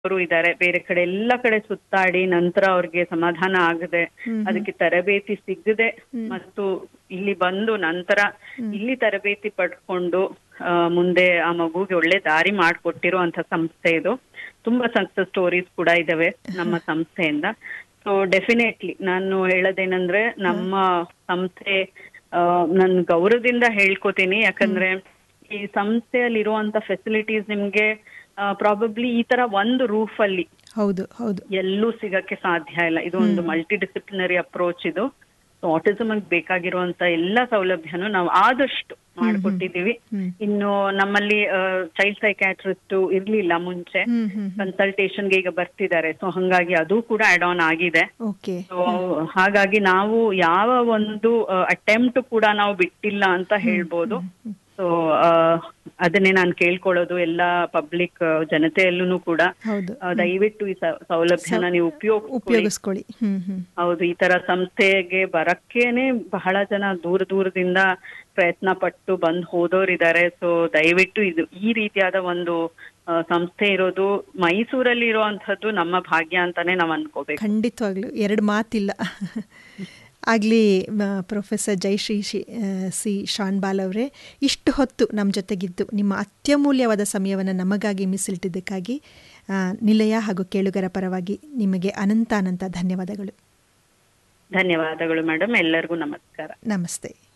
ಅವರು ಇದ್ದಾರೆ ಬೇರೆ ಕಡೆ ಎಲ್ಲ ಕಡೆ ಸುತ್ತಾಡಿ ನಂತರ ಅವ್ರಿಗೆ ಸಮಾಧಾನ ಆಗದೆ ಅದಕ್ಕೆ ತರಬೇತಿ ಸಿಗದೆ ಮತ್ತು ಇಲ್ಲಿ ಬಂದು ನಂತರ ಇಲ್ಲಿ ತರಬೇತಿ ಪಡ್ಕೊಂಡು ಆ, ಮುಂದೆ ಆ ಮಗುಗೆ ಒಳ್ಳೆ ದಾರಿ ಮಾಡಿಕೊಟ್ಟಿರುವಂತ ಸಂಸ್ಥೆ ಇದು ತುಂಬಾ ಸಕ್ಸಸ್ ಸ್ಟೋರೀಸ್ ಕೂಡ ಇದಾವೆ ನಮ್ಮ ಸಂಸ್ಥೆಯಿಂದ ಸೊ ಡೆಫಿನೆಟ್ಲಿ ನಾನು ಹೇಳೋದೇನಂದ್ರೆ ನಮ್ಮ ಸಂಸ್ಥೆ ನಾನು ಗೌರವದಿಂದ ಹೇಳ್ಕೊತೀನಿ ಯಾಕಂದ್ರೆ ಈ ಸಂಸ್ಥೆಯಲ್ಲಿ ಇರುವಂತ ಫೆಸಿಲಿಟೀಸ್ ನಿಮ್ಗೆ ಪ್ರಾಬಬ್ಲಿ ಈ ತರ ಒಂದು ರೂಫ್ ಅಲ್ಲಿ ಹೌದು ಹೌದು ಎಲ್ಲೂ ಸಿಗಕ್ಕೆ ಸಾಧ್ಯ ಇಲ್ಲ ಇದು ಒಂದು ಮಲ್ಟಿ ಡಿಸಿಪ್ಲಿನರಿ ಅಪ್ರೋಚ್ ಇದು ಆಟಿಸಮ್ ಬೇಕಾಗಿರುವಂತ ಎಲ್ಲ ಸೌಲಭ್ಯನು ನಾವು ಆದಷ್ಟು ಮಾಡ್ಕೊಟ್ಟಿದೀವಿ ಇನ್ನು ನಮ್ಮಲ್ಲಿ ಚೈಲ್ಡ್ ಸೈಕ್ಯಾಟ್ರಿಸ್ಟ್ ಇರ್ಲಿಲ್ಲ ಮುಂಚೆ ಹ್ಮ್ ಹ್ಮ್ ಕನ್ಸಲ್ಟೇಷನ್ಗೆ ಈಗ ಬರ್ತಿದ್ದಾರೆ ಸೊ ಹಂಗಾಗಿ ಅದು ಕೂಡ ಆಡ್ ಆನ್ ಆಗಿದೆ ಓಕೆ ಸೊ ಹಾಗಾಗಿ ನಾವು ಯಾವ ಒಂದು ಅಟೆಂಪ್ಟ್ ಕೂಡ ನಾವು ಬಿಟ್ಟಿಲ್ಲ ಅಂತ ಹೇಳ್ಬೋದು ಸೊ ಅದನ್ನೇ ನಾನು ಕೇಳ್ಕೊಳ್ಳೋದು ಎಲ್ಲ ಪಬ್ಲಿಕ್ ಜನತೆಯಲ್ಲೂ ಕೂಡ ಹೌದು ಆ, ದಯವಿಟ್ಟು ಈ ಸ- ಸೌಲಭ್ಯನ ನೀವು ಉಪಯೋಗ ಉಪಯೋಗಿಸ್ಕೊಳ್ಳಿ ಹ್ಮ್ ಹ್ಮ್ ಹೌದು ಈ ತರ ಸಂಸ್ಥೆಗೆ ಬರಕ್ಕೇನೆ ಬಹಳ ಜನ ದೂರ ದೂರದಿಂದ ಪ್ರಯತ್ನ ಪಟ್ಟು ಬಂದ್ ಹೋದೋರಿದ್ದಾರೆ ಸೊ ದಯವಿಟ್ಟು ಇದು ಈ ರೀತಿಯಾದ ಒಂದು ಆ, ಸಂಸ್ಥೆ ಇರೋದು ಮೈಸೂರಲ್ಲಿ ಇರುವಂತದ್ದು ನಮ್ಮ ಭಾಗ್ಯ ಅಂತಾನೆ ನಾವ್ ಅನ್ಕೋಬೇಕು ಖಂಡಿತವಾಗ್ಲೂ ಎರಡು ಮಾತಿಲ್ಲ ಆಗಲಿ ಪ್ರೊಫೆಸರ್ ಜಯಶ್ರೀ ಶಿ ಆ, ಸಿ ಶಾನ್ಬಾಲ್ ಅವರೇ ಇಷ್ಟು ಹೊತ್ತು ನಮ್ಮ ಜೊತೆಗಿದ್ದು ನಿಮ್ಮ ಅತ್ಯಮೂಲ್ಯವಾದ ಸಮಯವನ್ನು ನಮಗಾಗಿ ಮೀಸಲಿಟ್ಟಿದ್ದಕ್ಕಾಗಿ ಆ, ನಿಲಯ ಹಾಗೂ ಕೇಳುಗರ ಪರವಾಗಿ ನಿಮಗೆ ಅನಂತ ಅನಂತ ಧನ್ಯವಾದಗಳು ಧನ್ಯವಾದಗಳು ಮೇಡಮ್ ಎಲ್ಲರಿಗೂ ನಮಸ್ಕಾರ ನಮಸ್ತೆ